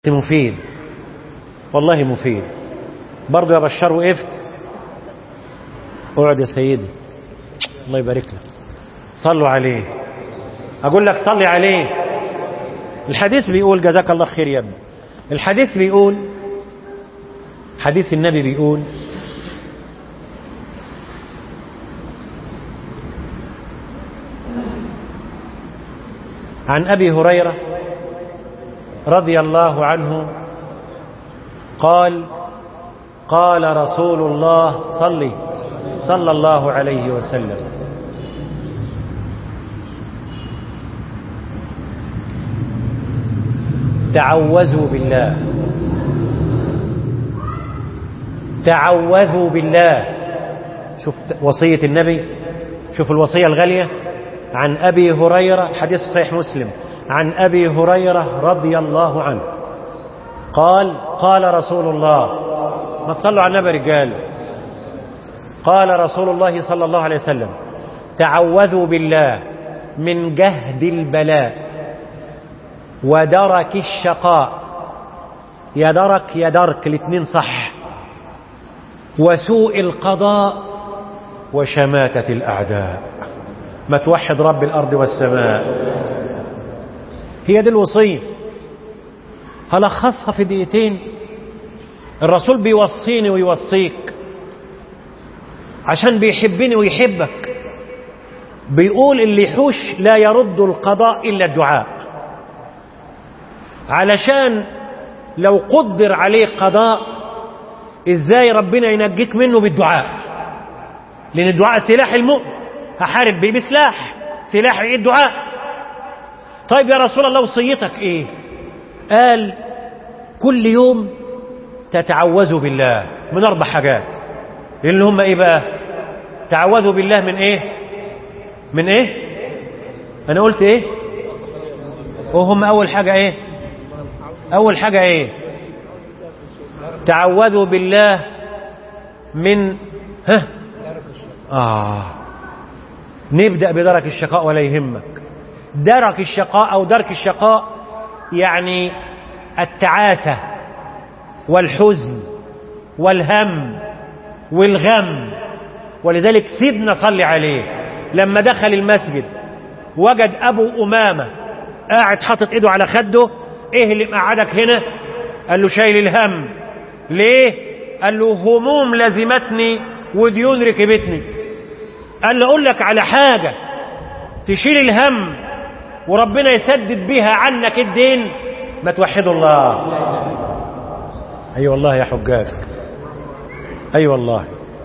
مفيد والله مفيد برضه يا بشار وقفت اقعد يا سيدي الله يبارك لك صلوا عليه اقول لك صلي عليه الحديث بيقول جزاك الله خير يا ابني الحديث بيقول حديث النبي بيقول عن ابي هريره رضي الله عنه قال قال رسول الله صلي صلى الله عليه وسلم تعوذوا بالله تعوذوا بالله شوف وصية النبي شوف الوصية الغالية عن أبي هريرة حديث صحيح مسلم عن أبي هريرة رضي الله عنه قال قال رسول الله ما تصلوا على النبي رجال قال رسول الله صلى الله عليه وسلم تعوذوا بالله من جهد البلاء ودرك الشقاء يا درك يا درك الاثنين صح وسوء القضاء وشماتة الأعداء ما توحد رب الأرض والسماء هي دي الوصية هلخصها في دقيقتين الرسول بيوصيني ويوصيك عشان بيحبني ويحبك بيقول اللي يحوش لا يرد القضاء إلا الدعاء علشان لو قدر عليه قضاء ازاي ربنا ينجيك منه بالدعاء لان الدعاء سلاح المؤمن هحارب بيه بسلاح سلاح ايه الدعاء طيب يا رسول الله وصيتك ايه قال كل يوم تتعوذوا بالله من اربع حاجات اللي هم ايه بقى تعوذوا بالله من ايه من ايه انا قلت ايه وهم اول حاجه ايه اول حاجه ايه تعوذوا بالله من ها آه نبدأ بدرك الشقاء ولا يهمك درك الشقاء أو درك الشقاء يعني التعاسة والحزن والهم والغم ولذلك سيدنا صلي عليه لما دخل المسجد وجد أبو أمامة قاعد حاطط إيده على خده إيه اللي مقعدك هنا قال له شايل الهم ليه قال له هموم لزمتني وديون ركبتني قال له اقول لك على حاجه تشيل الهم وربنا يسدد بيها عنك الدين ما توحدوا الله اي أيوة والله يا حجاج اي أيوة والله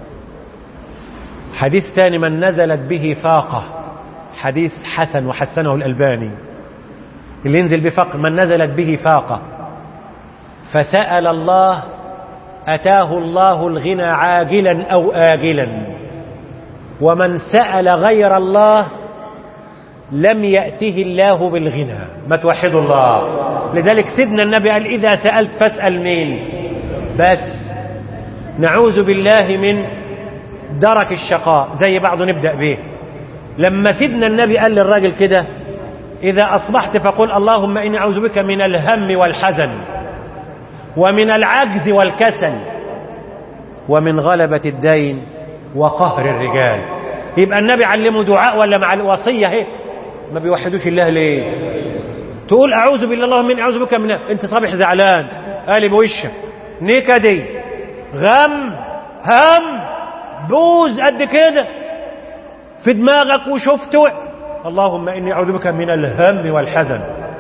حديث ثاني من نزلت به فاقه حديث حسن وحسنه الالباني اللي ينزل بفقر من نزلت به فاقه فسال الله أتاه الله الغنى عاجلا أو آجلا ومن سأل غير الله لم يأته الله بالغنى ما توحدوا الله لذلك سيدنا النبي قال إذا سألت فاسأل مين بس نعوذ بالله من درك الشقاء زي بعض نبدأ به لما سيدنا النبي قال للراجل كده إذا أصبحت فقل اللهم إني أعوذ بك من الهم والحزن ومن العجز والكسل ومن غلبة الدين وقهر الرجال يبقى النبي علمه دعاء ولا مع الوصية اهي ما بيوحدوش الله ليه تقول أعوذ بالله اللهم إني أعوذ بك من أنت صابح زعلان قالب وشك نكدي غم هم بوز قد كده في دماغك وشفته اللهم إني أعوذ بك من الهم والحزن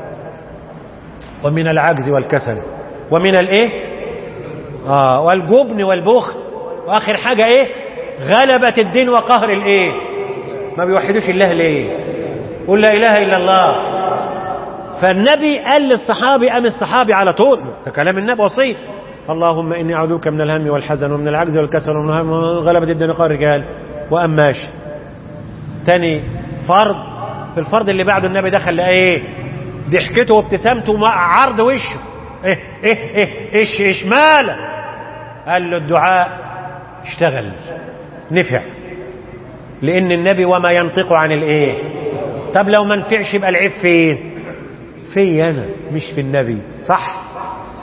ومن العجز والكسل ومن الايه آه والجبن والبخل واخر حاجه ايه غلبه الدين وقهر الايه ما بيوحدوش الله ليه قل لا اله الا الله فالنبي قال للصحابي قام الصحابي على طول ده كلام النبي وصيه اللهم اني اعوذ بك من الهم والحزن ومن العجز والكسل ومن غلبه الدين وقهر الرجال وقام ماشي تاني فرض في الفرض اللي بعده النبي دخل لقى ايه ضحكته وابتسامته مع عرض وشه ايه ايه ايه ايش ايش ماله قال له الدعاء اشتغل نفع لان النبي وما ينطق عن الايه طب لو ما نفعش يبقى العيب فين في انا مش في النبي صح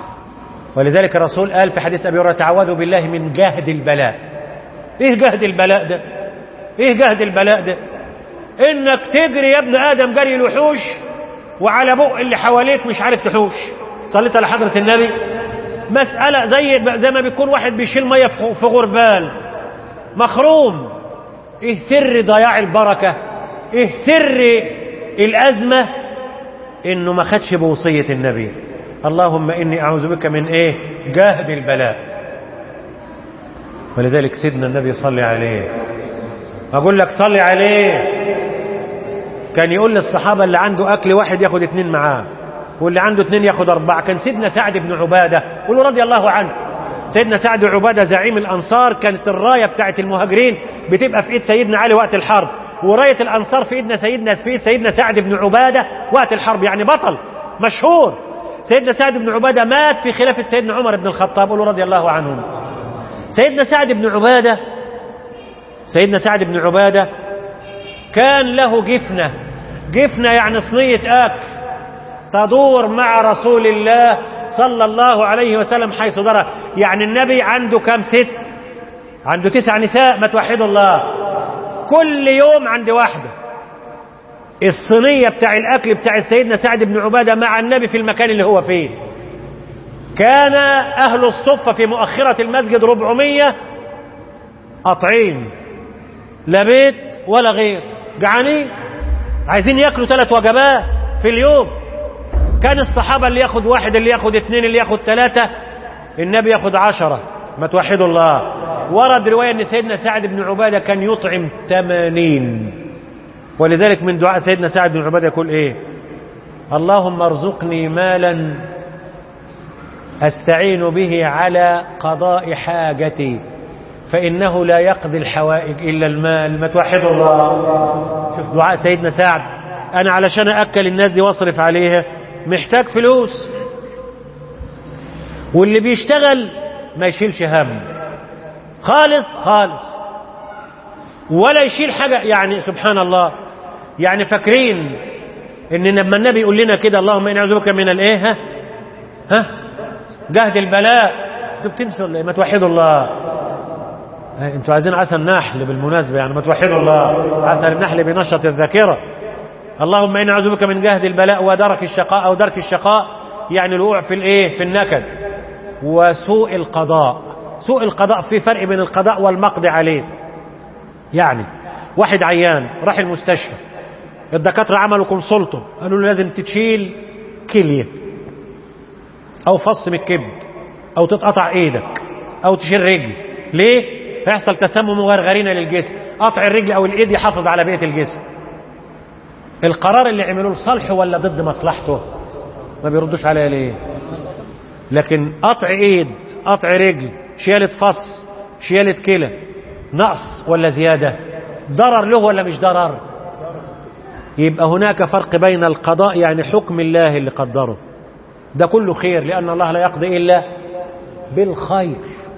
ولذلك الرسول قال في حديث أبي هريرة تعوذوا بالله من جهد البلاء إيه جهد البلاء ده إيه جهد البلاء ده إنك تجري يا ابن آدم جري الوحوش وعلى بق اللي حواليك مش عارف تحوش صليت على حضرة النبي مسألة زي زي ما بيكون واحد بيشيل مية في غربال مخروم ايه سر ضياع البركة ايه سر الأزمة انه ما خدش بوصية النبي اللهم اني اعوذ بك من ايه جهد البلاء ولذلك سيدنا النبي صلي عليه اقول لك صلي عليه كان يقول للصحابة اللي عنده اكل واحد ياخد اتنين معاه واللي عنده اتنين ياخد اربعة كان سيدنا سعد بن عبادة قولوا رضي الله عنه سيدنا سعد عبادة زعيم الأنصار كانت الراية بتاعت المهاجرين بتبقى في إيد سيدنا علي وقت الحرب وراية الأنصار في إيدنا سيدنا في إيد سيدنا سعد بن عبادة وقت الحرب يعني بطل مشهور سيدنا سعد بن عبادة مات في خلافة سيدنا عمر بن الخطاب قولوا رضي الله عنهم سيدنا سعد بن عبادة سيدنا سعد بن عبادة كان له جفنة جفنة يعني صينية أكل تدور مع رسول الله صلى الله عليه وسلم حيث درى يعني النبي عنده كم ست عنده تسع نساء ما توحدوا الله كل يوم عند واحدة الصينية بتاع الأكل بتاع سيدنا سعد بن عبادة مع النبي في المكان اللي هو فيه كان أهل الصفة في مؤخرة المسجد ربعمية قطعين لا بيت ولا غير جعانين عايزين ياكلوا ثلاث وجبات في اليوم كان الصحابة اللي ياخد واحد اللي ياخد اثنين اللي ياخد ثلاثة النبي ياخد عشرة ما توحدوا الله ورد رواية ان سيدنا سعد بن عبادة كان يطعم ثمانين ولذلك من دعاء سيدنا سعد بن عبادة يقول ايه اللهم ارزقني مالا استعين به على قضاء حاجتي فإنه لا يقضي الحوائج إلا المال ما توحدوا الله شوف دعاء سيدنا سعد أنا علشان أكل الناس دي واصرف عليها محتاج فلوس واللي بيشتغل ما يشيلش هم خالص خالص ولا يشيل حاجة يعني سبحان الله يعني فاكرين ان لما النبي يقول لنا كده اللهم اني اعوذ بك من الايه ها ها جهد البلاء انتوا بتنسوا ولا ما توحدوا الله انتوا عايزين عسل نحل بالمناسبه يعني ما توحدوا الله عسل النحل بنشط الذاكره اللهم اني اعوذ بك من جهد البلاء ودرك الشقاء او درك الشقاء يعني الوقوع في الايه في النكد وسوء القضاء سوء القضاء في فرق بين القضاء والمقضي عليه يعني واحد عيان راح المستشفى الدكاتره عملوا كونسلته قالوا له لازم تشيل كليه او فص من الكبد او تتقطع ايدك او تشيل رجل ليه هيحصل تسمم وغرغرينه للجسم قطع الرجل او الايد يحافظ على بقيه الجسم القرار اللي عملوه لصالحه ولا ضد مصلحته ما بيردوش عليها ليه لكن قطع ايد قطع رجل شيالة فص شيالة كلى نقص ولا زيادة ضرر له ولا مش ضرر يبقى هناك فرق بين القضاء يعني حكم الله اللي قدره ده كله خير لأن الله لا يقضي إلا بالخير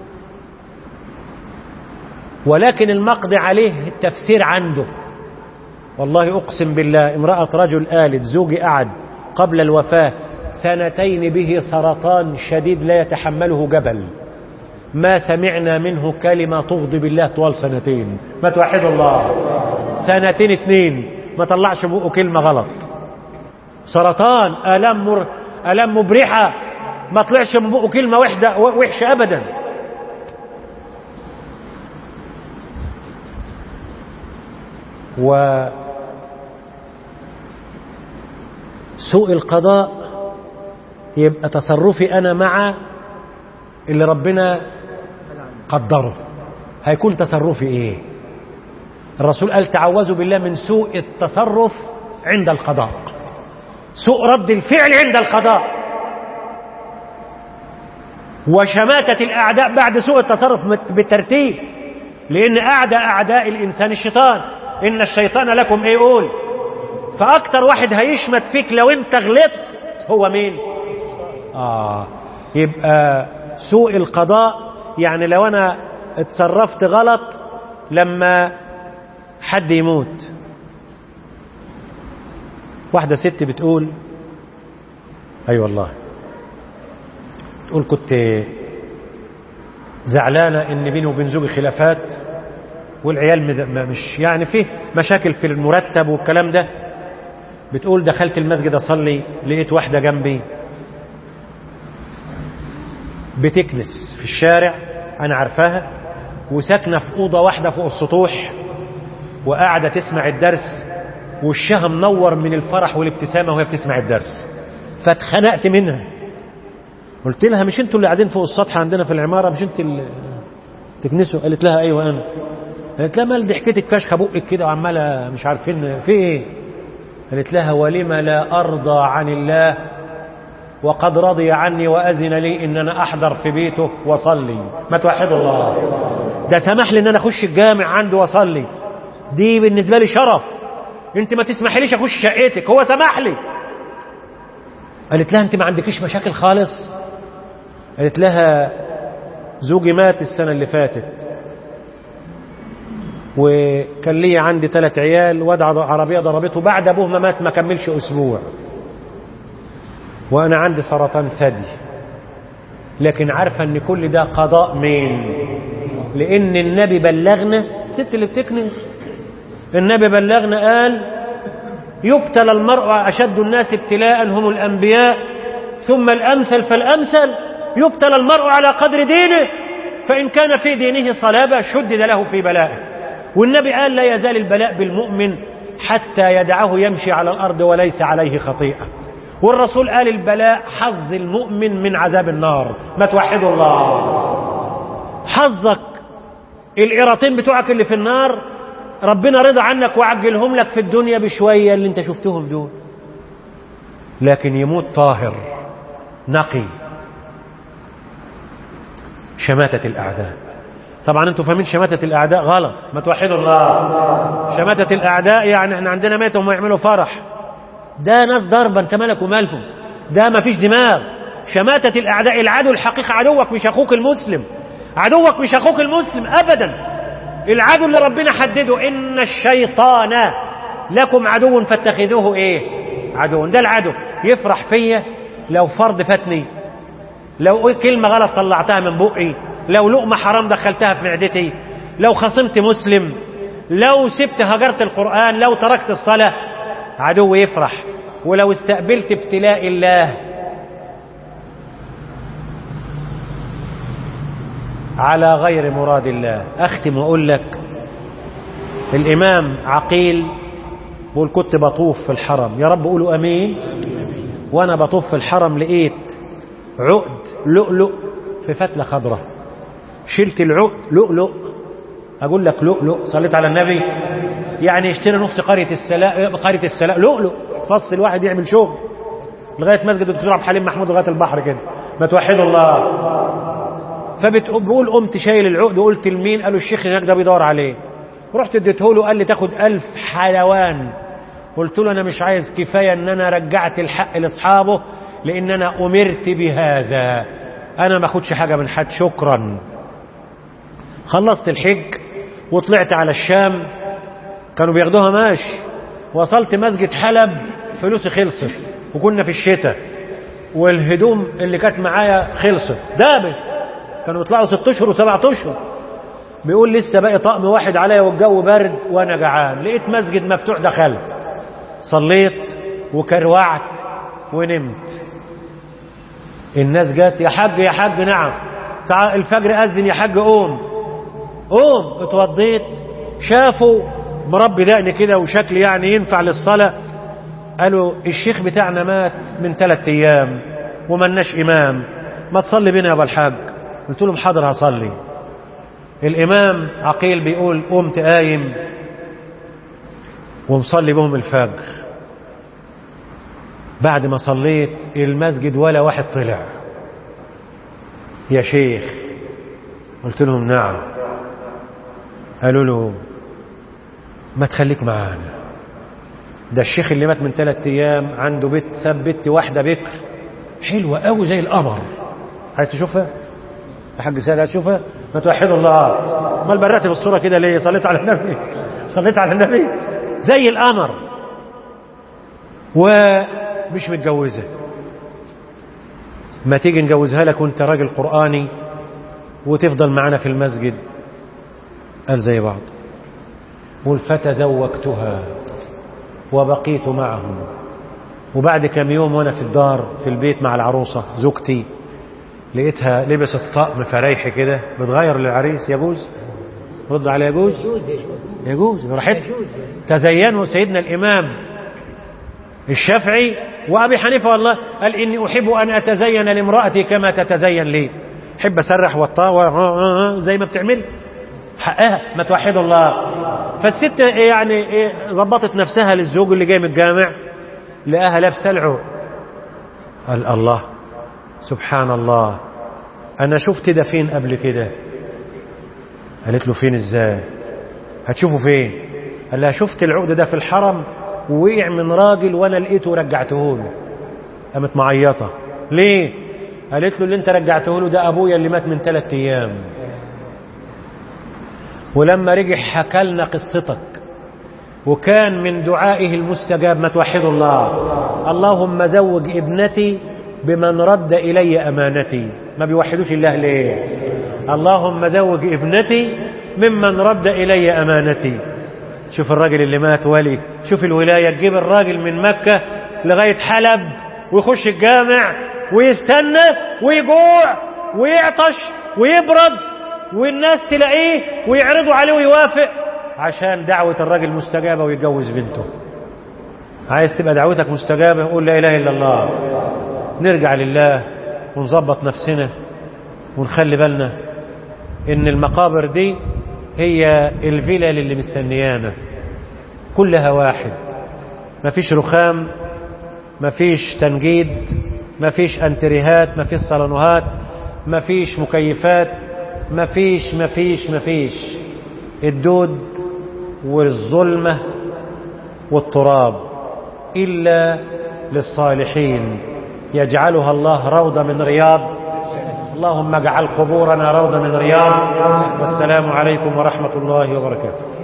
ولكن المقضي عليه التفسير عنده والله أقسم بالله امرأة رجل آلد زوجي قعد قبل الوفاة سنتين به سرطان شديد لا يتحمله جبل ما سمعنا منه كلمة تغضب الله طوال سنتين ما توحد الله سنتين اتنين ما طلعش بقه كلمة غلط سرطان آلام مر... آلام مبرحة ما طلعش من بقه كلمة وحدة وحشة أبدا و سوء القضاء يبقى تصرفي أنا مع اللي ربنا قدره هيكون تصرفي إيه الرسول قال تعوذوا بالله من سوء التصرف عند القضاء سوء رد الفعل عند القضاء وشماتة الأعداء بعد سوء التصرف بالترتيب لأن أعدى أعداء الإنسان الشيطان إن الشيطان لكم إيه قول فأكتر واحد هيشمت فيك لو أنت غلطت هو مين آه يبقى سوء القضاء يعني لو أنا اتصرفت غلط لما حد يموت واحدة ست بتقول أي أيوة والله تقول كنت زعلانة ان بيني وبين زوجي خلافات والعيال مد- ما- مش يعني فيه مشاكل في المرتب والكلام ده بتقول دخلت المسجد اصلي لقيت واحدة جنبي بتكنس في الشارع انا عارفاها وساكنة في اوضة واحدة فوق السطوح وقاعدة تسمع الدرس وشها منور من الفرح والابتسامة وهي بتسمع الدرس فاتخنقت منها قلت لها مش انتوا اللي قاعدين فوق السطح عندنا في العمارة مش انت اللي تكنسوا قالت لها ايوه انا قالت لها مال ضحكتك فشخه بقك كده وعماله مش عارفين في ايه قالت لها ولم لا ارضى عن الله وقد رضي عني واذن لي ان انا احضر في بيته واصلي ما توحد الله ده سمح لي ان انا اخش الجامع عنده واصلي دي بالنسبه لي شرف انت ما تسمحليش اخش شقتك هو سمح لي قالت لها انت ما عندكيش مشاكل خالص قالت لها زوجي مات السنة اللي فاتت وكان لي عندي ثلاث عيال واد عربية ضربته بعد أبوه ما مات ما كملش أسبوع وأنا عندي سرطان ثدي لكن عارفة أن كل ده قضاء مين لأن النبي بلغنا الست اللي بتكنس النبي بلغنا قال يبتلى المرء أشد الناس ابتلاء هم الأنبياء ثم الأمثل فالأمثل يبتلى المرء على قدر دينه فإن كان في دينه صلابة شدد له في بلائه والنبي قال لا يزال البلاء بالمؤمن حتى يدعه يمشي على الأرض وليس عليه خطيئة والرسول قال البلاء حظ المؤمن من عذاب النار ما توحدوا الله حظك القراطين بتوعك اللي في النار ربنا رضى عنك وعجلهم لك في الدنيا بشوية اللي انت شفتهم دول لكن يموت طاهر نقي شماتة الأعداء طبعا انتوا فاهمين شماتة الأعداء غلط ما توحدوا الله شماتة الأعداء يعني احنا عندنا ماتوا وما يعملوا فرح ده ناس ضربة انت مالك ومالهم ده ما فيش دماغ شماتة الأعداء العدو الحقيقي عدوك مش أخوك المسلم عدوك مش أخوك المسلم أبدا العدو اللي ربنا حدده إن الشيطان لكم عدو فاتخذوه إيه عدو ده العدو يفرح فيا لو فرض فاتني لو كلمة غلط طلعتها من بقي لو لقمة حرام دخلتها في معدتي لو خصمت مسلم لو سبت هجرت القرآن لو تركت الصلاة عدو يفرح ولو استقبلت ابتلاء الله على غير مراد الله أختم وأقول لك الإمام عقيل بقول كنت بطوف في الحرم يا رب قولوا أمين وأنا بطوف في الحرم لقيت عقد لؤلؤ في فتلة خضراء شلت العقد لؤلؤ أقول لك لؤلؤ صليت على النبي يعني يشتري نص قرية السلاء قرية السلاء لؤلؤ فص الواحد يعمل شغل لغاية مسجد الدكتور عبد الحليم محمود لغاية البحر كده ما توحدوا الله فبتقول قمت شايل العقد وقلت لمين قالوا الشيخ هناك ده بيدور عليه رحت اديته له قال لي تاخد ألف حلوان قلت له أنا مش عايز كفاية أن أنا رجعت الحق لأصحابه لأن أنا أمرت بهذا أنا ما أخدش حاجة من حد شكرا خلصت الحج وطلعت على الشام كانوا بياخدوها ماشي وصلت مسجد حلب فلوسي خلصت وكنا في الشتاء والهدوم اللي كانت معايا خلصت دابت كانوا يطلعوا ست اشهر وسبعة اشهر بيقول لسه باقي طقم واحد عليا والجو برد وانا جعان لقيت مسجد مفتوح دخلت صليت وكروعت ونمت الناس جت يا حاج يا حاج نعم تعال الفجر أذن يا حاج قوم قوم اتوضيت شافوا مربي دقني كده وشكلي يعني ينفع للصلاة قالوا الشيخ بتاعنا مات من ثلاثة أيام وملناش إمام ما تصلي بينا يا أبا الحاج قلت لهم حاضر هصلي الإمام عقيل بيقول قمت قايم ومصلي بهم الفجر بعد ما صليت المسجد ولا واحد طلع يا شيخ قلت لهم نعم قالوا له ما تخليك معانا ده الشيخ اللي مات من ثلاثة ايام عنده بيت ساب بنت واحده بكر حلوه قوي زي القمر عايز تشوفها يا حاج سيد عايز تشوفها ما توحدوا الله امال برقت بالصوره كده ليه صليت على النبي صليت على النبي زي القمر ومش متجوزه ما تيجي نجوزها لك وانت راجل قرآني وتفضل معنا في المسجد قال زي بعض قل فتزوجتها وبقيت معهم وبعد كم يوم وانا في الدار في البيت مع العروسة زوجتي لقيتها لبست طقم فريحي كده بتغير للعريس يجوز رد على يجوز يجوز يجوز يجوز راحت يجوز تزينوا سيدنا الإمام الشافعي وأبي حنيفة والله قال إني أحب أن أتزين لامرأتي كما تتزين لي أحب أسرح والطاوة زي ما بتعمل حقها ما توحدوا الله فالست يعني إيه ظبطت نفسها للزوج اللي جاي من الجامع لقاها لابسه العقد قال الله سبحان الله أنا شفت ده فين قبل كده قالت له فين ازاي هتشوفه فين قال لها شفت العقد ده في الحرم ووقع من راجل وانا لقيته ورجعته له قامت معيطه ليه قالت له اللي انت رجعته له ده ابويا اللي مات من ثلاث ايام ولما رجع حكى لنا قصتك وكان من دعائه المستجاب ما توحدوا الله اللهم زوج ابنتي بمن رد إلي أمانتي ما بيوحدوش الله ليه اللهم زوج ابنتي ممن رد إلي أمانتي شوف الراجل اللي مات ولي شوف الولاية تجيب الراجل من مكة لغاية حلب ويخش الجامع ويستنى ويجوع ويعطش ويبرد والناس تلاقيه ويعرضوا عليه ويوافق عشان دعوة الراجل مستجابة ويتجوز بنته عايز تبقى دعوتك مستجابة قول لا إله إلا الله نرجع لله ونظبط نفسنا ونخلي بالنا إن المقابر دي هي الفلل اللي مستنيانا كلها واحد مفيش رخام مفيش تنجيد مفيش انتريهات مفيش صالونوهات مفيش مكيفات مفيش مفيش مفيش الدود والظلمة والتراب إلا للصالحين يجعلها الله روضة من رياض اللهم اجعل قبورنا روضة من رياض والسلام عليكم ورحمة الله وبركاته